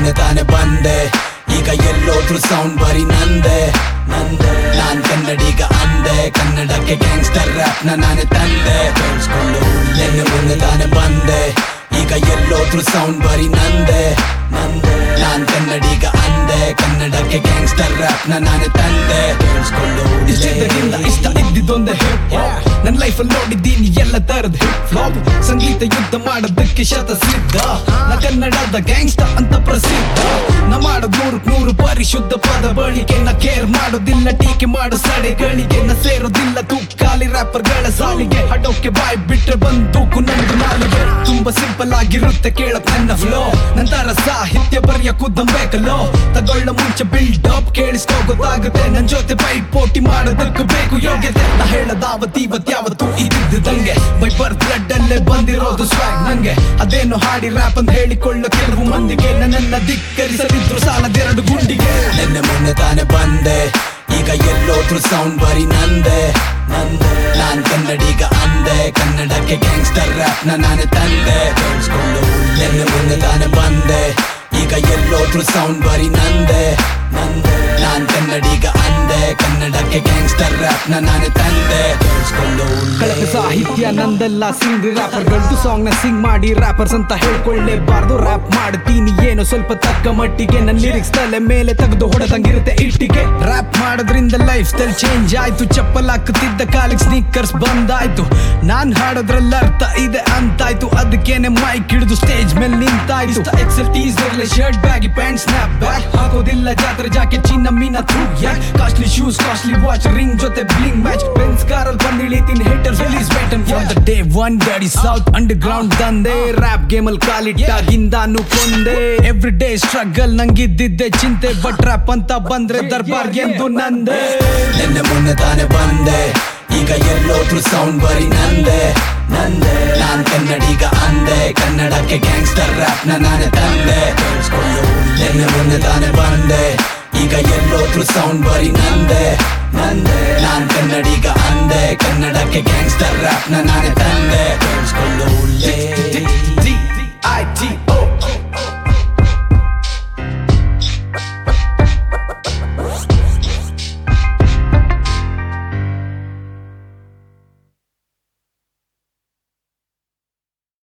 ಮೊನ್ನೆ ತಾನೆ ಬಂದೆ ಈಗ ಎಲ್ಲೋದ್ರು ಸೌಂಡ್ ಬರೀ ನಂದೆ ನಂದೆ ನಾನ್ ಕನ್ನಡಿಗ ಅಂದೆ ಕನ್ನಡಕ್ಕೆ ಗ್ಯಾಂಗ್ಸ್ಟರ್ ರ್ಯಾಪ್ ನ ನಾನೇ ತಂದೆ ಕೇಳಿಸ್ಕೊಂಡು ನಿನ್ನೆ ಮೊನ್ನೆ ತಾನೆ ಬಂದೆ ಈಗ ಎಲ್ಲೋದ್ರು ಸೌಂಡ್ ಬರೀ ನಂದೆ ನಂದೆ ನಾನ್ ಕನ್ನಡಿಗ ಅಂದೆ ಕನ್ನಡಕ್ಕೆ ಗ್ಯಾಂಗ್ಸ್ಟರ್ ರ್ಯಾಪ್ ನ ನಾನೇ ತಂದೆ ಕೇಳಿಸ್ಕೊಂಡು ಇಷ್ಟದಿಂದ ಇಷ್ಟ ಇದ್ದಿದ್ದೊಂದೇ ಹಿಪ್ ಹಾಪ್ ನನ್ನ ಲೈಫಲ್ಲಿ ನೋಡಿದ್ದೀನಿ ಎಲ್ಲ ತರದ ಹಿಪ್ ಫ್ಲಾಪ್ ಸಂಗೀತ ಯುದ್ಧ ಮಾಡೋದಕ್ಕೆ ಶತ ಸಿದ್ಧ ನಾ ಕನ್ನಡದ ಗ್ಯಾಂಗ್ಸ್ಟರ್ ಅಂತ ಪ್ರಸಿದ್ಧ ನಾ ಮಾಡೋದ್ ನೂರಕ್ ನೂರು ಪರಿಶುದ್ಧ ಪದ ಬಳಿಕೆ ನಾ ಕೇರ್ ಮಾಡೋದಿಲ್ಲ ಟೀಕೆ ಮಾಡೋ ಸಡೆಗಳಿಗೆ ನಾ ಸೇರೋದಿಲ್ಲ ತುಕ್ಕಾಲಿ ರ್ಯಾಪರ್ಗಳ ಸಾಲಿಗೆ ಹಡೋಕೆ ಬಾಯ್ ಬಿಟ್ರೆ ಬಂದೂಕು ನಂದು ನಾಲಿಗೆ ತುಂಬಾ ಸಿಂಪಲ್ ಆಗಿರುತ್ತೆ ಕೇಳಕ್ ನನ್ನ ಫ್ಲೋ ನಂತರ ಸಾಹಿತ್ಯ ಬರೆಯ ಕುದ್ದಂಬೇಕಲ್ಲೋ ತಗೊಳ್ಳ ಮುಂಚೆ ಬಿಲ್ಡ್ ಅಪ್ ಕೇಳಿಸ್ಕೋ ಗೊತ್ತಾಗುತ್ತೆ ನನ್ ಜೊತೆ ಬೈ ಪೋಟಿ ಮಾಡೋದಕ್ಕೂ ಬೇಕು ಯೋಗ್ಯತೆ ನಾ ಹೇಳದಾವತ್ ಇವತ್ ಯಾವತ್ತು ಇದ್ದಿದ್ದಂಗೆ ಬೈ ಬರ್ ಬ್ಲಡ್ ಅಲ್ಲೇ ಬಂದಿರೋದು ಸ್ವಾಗ್ ನಂಗೆ ಅದೇನು ಹಾಡಿ ರ್ಯಾಪ್ ಅಂತ ಹೇಳಿಕೊಳ್ಳೋ ಕೆಲವು ಮಂದಿಗೆ ನನ್ನನ್ನ ಧಿಕ್ಕರಿಸಲಿದ್ರು ಸಾಲದೆರಡು ಗುಂಡಿಗೆ ನಿನ್ನೆ ಮೊನ್ನೆ ತಾನೆ ಬಂದೆ ಈಗ ಎಲ್ಲೋದ್ರು ಸೌಂಡ್ ಬರೀ ನಂದೆ ನಂದೆ ನಾನ್ ಕನ್ನಡಿಗ ಅಂದೆ ಕನ್ನಡಕ್ಕೆ ಗ್ಯಾಂಗ್ಸ್ಟರ್ ರ್ಯಾಪ್ ನ ನಾನೇ ತಂದೆ ಕೇಳಿಸ್ಕೊಂಡು ನಿನ್ನೆ ಮೊನ್ನೆ ತಾನೆ ಬಂದೆ ಈಗ ಎಲ್ಲೋದ್ರು ಸೌಂಡ್ ಬರೀ ನಂದೆ ನಂದೆ ನಾನ್ ಕನ್ನಡಿಗ ಅಂದೆ ಕನ್ನಡಕ್ಕೆ ಗ್ಯಾಂಗ್ಸ್ಟರ್ ರ್ಯಾಪ್ ನ ನಾನೇ ತಂದೆ ಕೇಳಿಸ್ಕೊಂಡು ಕಳಪ ಸಾಹಿತ್ಯ ನಂದಲ್ಲ ಸಿಂಗ್ ರ್ಯಾಪರ್ಗಳದ್ದು ಸಾಂಗ್ ನ ಸಿಂಗ್ ಮಾಡಿ ರ್ಯಾಪರ್ಸ್ ಅಂತ ಹೇಳ್ಕೊಳ್ಳೇಬಾರ್ದು ರ್ಯಾಪ್ ಮಾಡ್ತೀನಿ ಏನೋ ಸ್ವಲ್ಪ ತಕ್ಕ ಮಟ್ಟಿಗೆ ನನ್ನ ಲಿರಿಕ್ಸ್ ತಲೆ ಮೇಲೆ ತೆಗೆದು ಹೊಡೆದಂಗಿರುತ್ತೆ ಇಟ್ಟಿಗೆ ರ್ಯಾಪ್ ಮಾಡೋದ್ರಿಂದ ಲೈಫ್ ಸ್ಟೈಲ್ ಚೇಂಜ್ ಆಯ್ತು ಚಪ್ಪಲ್ ಹಾಕುತ್ತಿದ್ದ ಕಾಲಿಗೆ ಸ್ನೀಕರ್ಸ್ ಬಂದಾಯ್ತು ನಾನ್ ಹಾಡೋದ್ರಲ್ಲಿ ಅರ್ಥ ಇದೆ ಅಂತಾಯ್ತು ಅದಕ್ಕೇನೆ ಮೈಕ್ ಹಿಡಿದು ಸ್ಟೇಜ್ ಮೇಲೆ ನಿಂತಾಯ್ತು ಎಕ್ಸೆಲ್ ಟೀಸ್ ಇರಲಿ shirt baggy pant snap bag ಹಾಕೋದಿಲ್ಲ ಜಾತ್ರೆ ಜಾಕೆಟ್ ಚಿನ್ನ ಮೀನ ಥೂ ಯಾಕ್ costly shoes costly watch ring ಜೊತೆ ಬ್ಲಿಂಗ್ ಮ್ಯಾಚ್ ಬೆನ್ಸ್ ಕಾರಲ್ಲಿ ಬಂದು ಇಳಿತೀನಿ ಹೇಟರ್ಸ್ ರಿಲೀಸ್ ಬೇಟನ್ ಫ್ರಮ್ ದ ಡೇ ಒನ್ ಗಾಡಿ ಸೌತ್ ಅಂಡರ್ ಗ್ರೌಂಡ್ ತಂದೆ ರ್ಯಾಪ್ ಗೇಮ್ ಅಲ್ಲಿ ಕಾಲಿಟ್ಟಾಗಿಂದಾನು ಕೊಂದೆ ಎವ್ರಿ ಡೇ ಸ್ಟ್ರಗಲ್ ನಂಗಿದ್ದಿದ್ದೆ ಚಿಂತೆ ಬಟ್ ರ್ಯಾಪ್ ಅಂತ ಬಂದ್ರೆ ದರ್ಬಾರ್ ಎಂದು ನಂದೆ ನಿನ್ನೆ ಮೊನ್ನೆ ತಾನೆ ಬಂದೆ ಈಗ ಎಲ್ಲೋದ್ರು ಸೌಂಡ್ ಬರೀ ನಂದೆ ನಂದೆ ನಾನ್ ಕನ್ನಡಿಗ ಅಂದೆ ಕನ್ನಡಕ್ಕೆ ಗ್ಯಾಂಗ್ಸ್ಟರ್ ರ್ಯಾಪ್ ನ ನಾನೇ ತಂದೆ ಕೇಳಿಸ್ಕೊಂಡು ನಿನ್ನೆ ಮೊನ್ನೆ ತಾನೆ ಬಂದೆ ಈಗ ಎಲ್ಲೋದ್ರು ಸೌಂಡ್ ಬರೀ ನಂದೆ ನಂದೆ ನಾನ್ ಕನ್ನಡಿಗ ಅಂದೆ ಕನ್ನಡಕ್ಕೆ ಗ್ಯಾಂಗ್ಸ್ಟರ್ ರ್ಯಾಪ್ ನ ನಾನೇ ತಂದೆ ಕೇಳಿಸ್ಕೊಂಡು